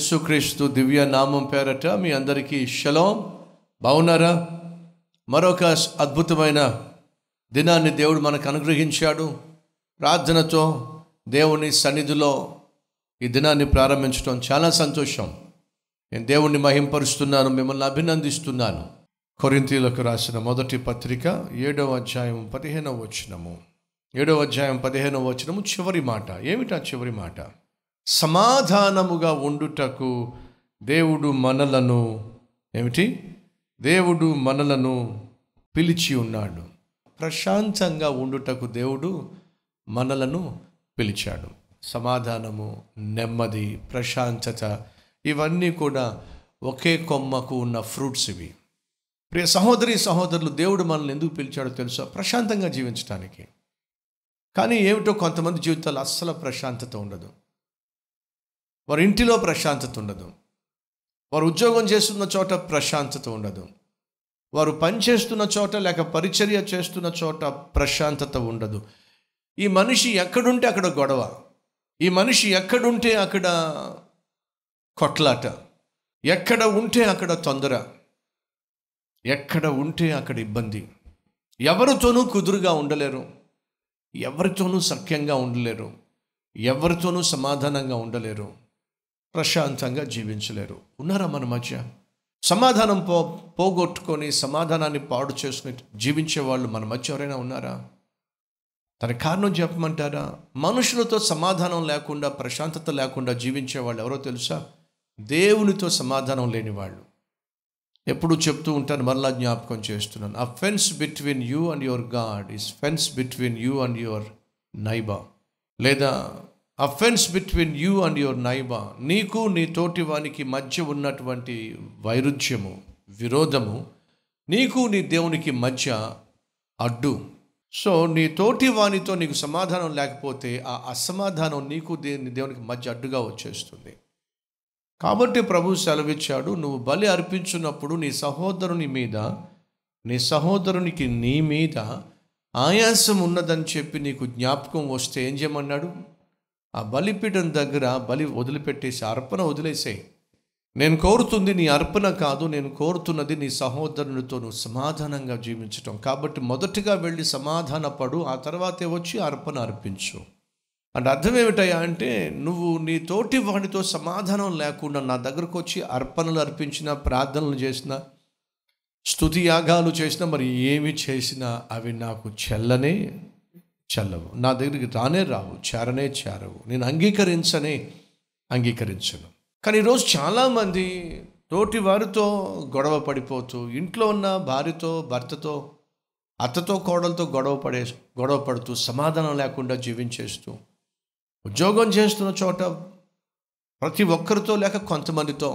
యేసుక్రీస్తు దివ్య నామం పేరట మీ అందరికీ షలోం బాగున్నారా మరొక అద్భుతమైన దినాన్ని దేవుడు మనకు అనుగ్రహించాడు ప్రార్థనతో దేవుని సన్నిధిలో ఈ దినాన్ని ప్రారంభించడం చాలా సంతోషం నేను దేవుణ్ణి మహింపరుస్తున్నాను మిమ్మల్ని అభినందిస్తున్నాను కొరింతీలకు రాసిన మొదటి పత్రిక ఏడవ అధ్యాయం పదిహేనవ వచనము ఏడవ అధ్యాయం పదిహేనవ వచనము చివరి మాట ఏమిటా చివరి మాట సమాధానముగా ఉండుటకు దేవుడు మనలను ఏమిటి దేవుడు మనలను పిలిచి ఉన్నాడు ప్రశాంతంగా ఉండుటకు దేవుడు మనలను పిలిచాడు సమాధానము నెమ్మది ప్రశాంతత ఇవన్నీ కూడా ఒకే కొమ్మకు ఉన్న ఫ్రూట్స్ ఇవి ప్రియ సహోదరి సహోదరులు దేవుడు మనల్ని ఎందుకు పిలిచాడో తెలుసా ప్రశాంతంగా జీవించడానికి కానీ ఏమిటో కొంతమంది జీవితాలు అస్సలు ప్రశాంతత ఉండదు వారి ఇంటిలో ప్రశాంతత ఉండదు వారు ఉద్యోగం చేస్తున్న చోట ప్రశాంతత ఉండదు వారు పనిచేస్తున్న చోట లేక పరిచర్య చేస్తున్న చోట ప్రశాంతత ఉండదు ఈ మనిషి ఎక్కడుంటే అక్కడ గొడవ ఈ మనిషి ఎక్కడుంటే అక్కడ కొట్లాట ఎక్కడ ఉంటే అక్కడ తొందర ఎక్కడ ఉంటే అక్కడ ఇబ్బంది ఎవరితోనూ కుదురుగా ఉండలేరు ఎవరితోనూ సఖ్యంగా ఉండలేరు ఎవరితోనూ సమాధానంగా ఉండలేరు ప్రశాంతంగా జీవించలేరు ఉన్నారా మన మధ్య సమాధానం పో పోగొట్టుకొని సమాధానాన్ని పాడు చేసుకుని జీవించే వాళ్ళు మన మధ్య ఎవరైనా ఉన్నారా దాని కారణం చెప్పమంటారా మనుషులతో సమాధానం లేకుండా ప్రశాంతత లేకుండా జీవించే వాళ్ళు ఎవరో తెలుసా దేవునితో సమాధానం లేని వాళ్ళు ఎప్పుడు చెప్తూ ఉంటాను మరలా జ్ఞాపకం చేస్తున్నాను ఆ fence between you and your god is fence between you and your neighbour లేదా a fence between you and your neighbour నీకు నీ తోటి వానికి మధ్య ఉన్నటువంటి వైరుధ్యము విరోధము నీకు నీ దేవునికి మధ్య అడ్డు సో నీ తోటి వానితో నీకు సమాధానం లేకపోతే ఆ అసమాధానం నీకు దేని దేవునికి మధ్య అడ్డుగా వచ్చేస్తుంది కాబట్టి ప్రభు సెలవిచ్చాడు నువ్వు బలి అర్పించినప్పుడు నీ సహోదరుని మీద నీ సహోదరునికి నీ మీద ఆయాసం ఉన్నదని చెప్పి నీకు జ్ఞాపకం వస్తే ఏం చేయమన్నాడు ఆ బలిపీఠం దగ్గర బలి వదిలిపెట్టేసి అర్పణ వదిలేసేయి నేను కోరుతుంది నీ అర్పణ కాదు నేను కోరుతున్నది నీ సహోదరునితో నువ్వు సమాధానంగా జీవించటం కాబట్టి మొదటిగా వెళ్ళి సమాధానపడు ఆ తర్వాతే వచ్చి అర్పణ అర్పించు అంటే అర్థం ఏమిటయ్యా అంటే నువ్వు నీ తోటి వాడితో సమాధానం లేకుండా నా దగ్గరకు వచ్చి అర్పణలు అర్పించిన ప్రార్థనలు చేసిన స్థుతి యాగాలు చేసినా మరి ఏమి చేసినా అవి నాకు చెల్లనే చెల్లవు నా దగ్గరికి రానే రావు చేరనే చేరవు నేను అంగీకరించనే అంగీకరించను కానీ ఈరోజు చాలామంది తోటి వారితో గొడవ పడిపోతూ ఇంట్లో ఉన్న భార్యతో భర్తతో అత్తతో కోడలతో గొడవ పడే గొడవ పడుతూ సమాధానం లేకుండా జీవించేస్తూ ఉద్యోగం చేస్తున్న చోట ప్రతి ఒక్కరితో లేక కొంతమందితో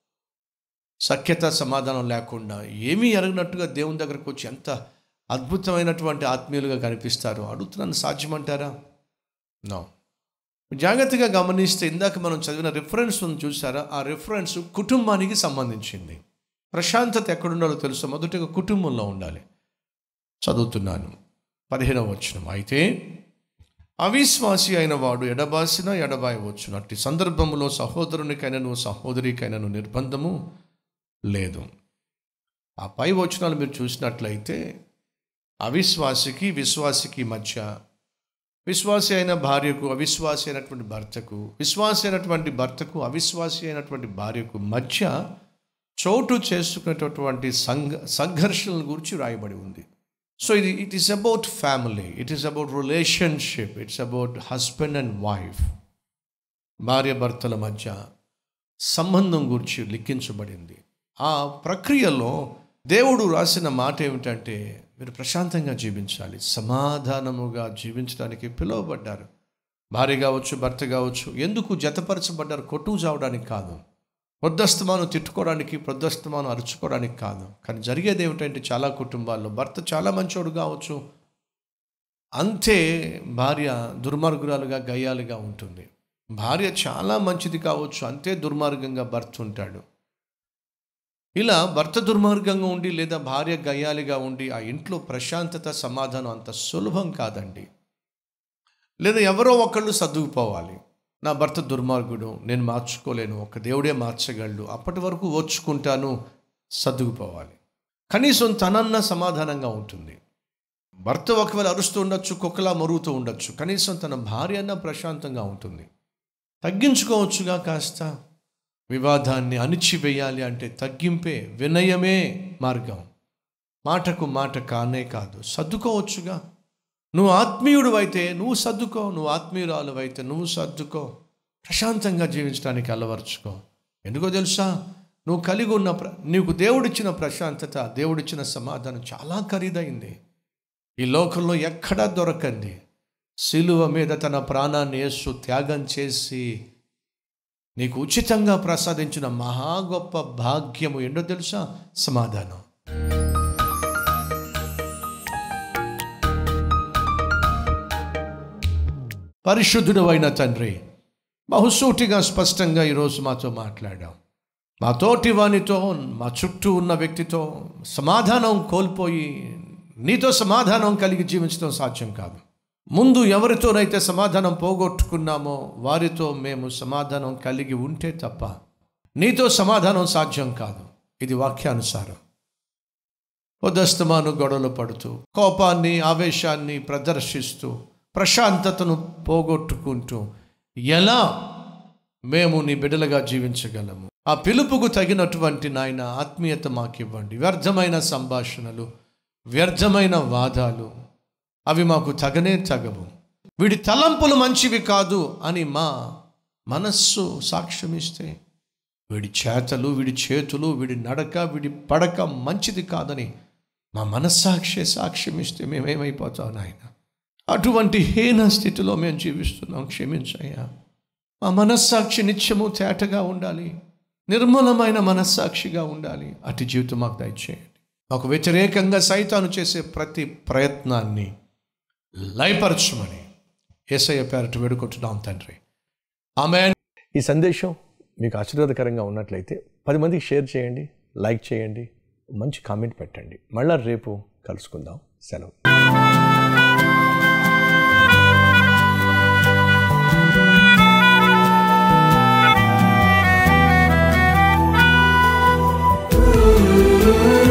సఖ్యత సమాధానం లేకుండా ఏమీ ఎరగినట్టుగా దేవుని దగ్గరకు వచ్చి ఎంత అద్భుతమైనటువంటి ఆత్మీయులుగా కనిపిస్తారు అడుగుతున్నాను సాధ్యమంటారా నో జాగ్రత్తగా గమనిస్తే ఇందాక మనం చదివిన రిఫరెన్స్ ఉంది చూసారా ఆ రిఫరెన్స్ కుటుంబానికి సంబంధించింది ప్రశాంతత ఎక్కడుండాలో తెలుసు మొదటిగా కుటుంబంలో ఉండాలి చదువుతున్నాను పదిహేనవ వచనం అయితే అవిశ్వాసి అయిన వాడు ఎడబాసిన ఎడబాయవచ్చును అట్టి సందర్భంలో సహోదరునికైనను సహోదరికైనను నిర్బంధము లేదు ఆ పై వచనాలు మీరు చూసినట్లయితే అవిశ్వాసికి విశ్వాసికి మధ్య విశ్వాసి అయిన భార్యకు అవిశ్వాసి అయినటువంటి భర్తకు విశ్వాసి అయినటువంటి భర్తకు అవిశ్వాసి అయినటువంటి భార్యకు మధ్య చోటు చేసుకునేటటువంటి సంఘ సంఘర్షణల గురించి రాయబడి ఉంది సో ఇది it is about family it is about relationship it's about husband and wife భార్య భర్తల మధ్య సంబంధం గురించి లిఖించబడింది ఆ ప్రక్రియలో దేవుడు రాసిన మాట ఏమిటంటే మీరు ప్రశాంతంగా జీవించాలి సమాధానముగా జీవించడానికి పిలువబడ్డారు భార్య కావచ్చు భర్త కావచ్చు ఎందుకు జతపరచబడ్డారు కొట్టుకు చావడానికి కాదు పొద్దస్తమాను తిట్టుకోవడానికి పొద్దస్తమాను అరుచుకోవడానికి కాదు కానీ జరిగేది ఏమిటంటే చాలా కుటుంబాల్లో భర్త చాలా మంచోడు కావచ్చు అంతే భార్య దుర్మార్గురాలుగా గయ్యాలుగా ఉంటుంది భార్య చాలా మంచిది కావచ్చు అంతే దుర్మార్గంగా భర్త ఉంటాడు ఇలా భర్త దుర్మార్గంగా ఉండి లేదా భార్య గయ్యాలిగా ఉండి ఆ ఇంట్లో ప్రశాంతత సమాధానం అంత సులభం కాదండి లేదా ఎవరో ఒకళ్ళు సర్దుకుపోవాలి నా భర్త దుర్మార్గుడు నేను మార్చుకోలేను ఒక దేవుడే మార్చగలడు అప్పటి వరకు ఓర్చుకుంటాను సర్దుకుపోవాలి కనీసం తనన్న సమాధానంగా ఉంటుంది భర్త ఒకవేళ అరుస్తూ ఉండొచ్చు కుక్కలా మరుగుతూ ఉండొచ్చు కనీసం తన భార్య అన్న ప్రశాంతంగా ఉంటుంది తగ్గించుకోవచ్చుగా కాస్త వివాదాన్ని అణిచివేయాలి అంటే తగ్గింపే వినయమే మార్గం మాటకు మాట కానే కాదు సర్దుకోవచ్చుగా నువ్వు ఆత్మీయుడు అయితే నువ్వు సర్దుకో నువ్వు ఆత్మీయురాలు అయితే నువ్వు సర్దుకో ప్రశాంతంగా జీవించడానికి అలవర్చుకో ఎందుకో తెలుసా నువ్వు కలిగి ఉన్న ప్ర నీకు దేవుడిచ్చిన ప్రశాంతత దేవుడిచ్చిన సమాధానం చాలా ఖరీదైంది ఈ లోకంలో ఎక్కడా దొరకంది శిలువ మీద తన ప్రాణాన్ని యేసు త్యాగం చేసి నీకు ఉచితంగా ప్రసాదించిన మహా గొప్ప భాగ్యము ఏంటో తెలుసా సమాధానం పరిశుద్ధుడు అయిన తండ్రి బహుసూటిగా స్పష్టంగా ఈరోజు మాతో మాట్లాడాం మా తోటి వానితో మా చుట్టూ ఉన్న వ్యక్తితో సమాధానం కోల్పోయి నీతో సమాధానం కలిగి జీవించడం సాధ్యం కాదు ముందు ఎవరితోనైతే సమాధానం పోగొట్టుకున్నామో వారితో మేము సమాధానం కలిగి ఉంటే తప్ప నీతో సమాధానం సాధ్యం కాదు ఇది వాక్యానుసారం ఉదస్తమాను గొడవలు పడుతూ కోపాన్ని ఆవేశాన్ని ప్రదర్శిస్తూ ప్రశాంతతను పోగొట్టుకుంటూ ఎలా మేము నీ బిడ్డలుగా జీవించగలము ఆ పిలుపుకు తగినటువంటి నాయన ఆత్మీయత మాకివ్వండి వ్యర్థమైన సంభాషణలు వ్యర్థమైన వాదాలు అవి మాకు తగనే తగవు వీడి తలంపులు మంచివి కాదు అని మా మనస్సు సాక్ష్యమిస్తే వీడి చేతలు వీడి చేతులు వీడి నడక వీడి పడక మంచిది కాదని మా మనస్సాక్షి సాక్ష్యం ఇస్తే మేమేమైపోతాం నాయన అటువంటి హీన స్థితిలో మేము జీవిస్తున్నాం క్షమించయ్యా మా మనస్సాక్షి నిత్యము తేటగా ఉండాలి నిర్మలమైన మనస్సాక్షిగా ఉండాలి అటు జీవితం మాకు దయచేయండి మాకు వ్యతిరేకంగా సైతాను చేసే ప్రతి ప్రయత్నాన్ని లయపరచమని ఏసయ్య పేరట వేడుకుంటున్నాం తండ్రి ఆమె ఈ సందేశం మీకు ఆశీర్వాదకరంగా ఉన్నట్లయితే పది మందికి షేర్ చేయండి లైక్ చేయండి మంచి కామెంట్ పెట్టండి మళ్ళా రేపు కలుసుకుందాం సెలవు Ooh.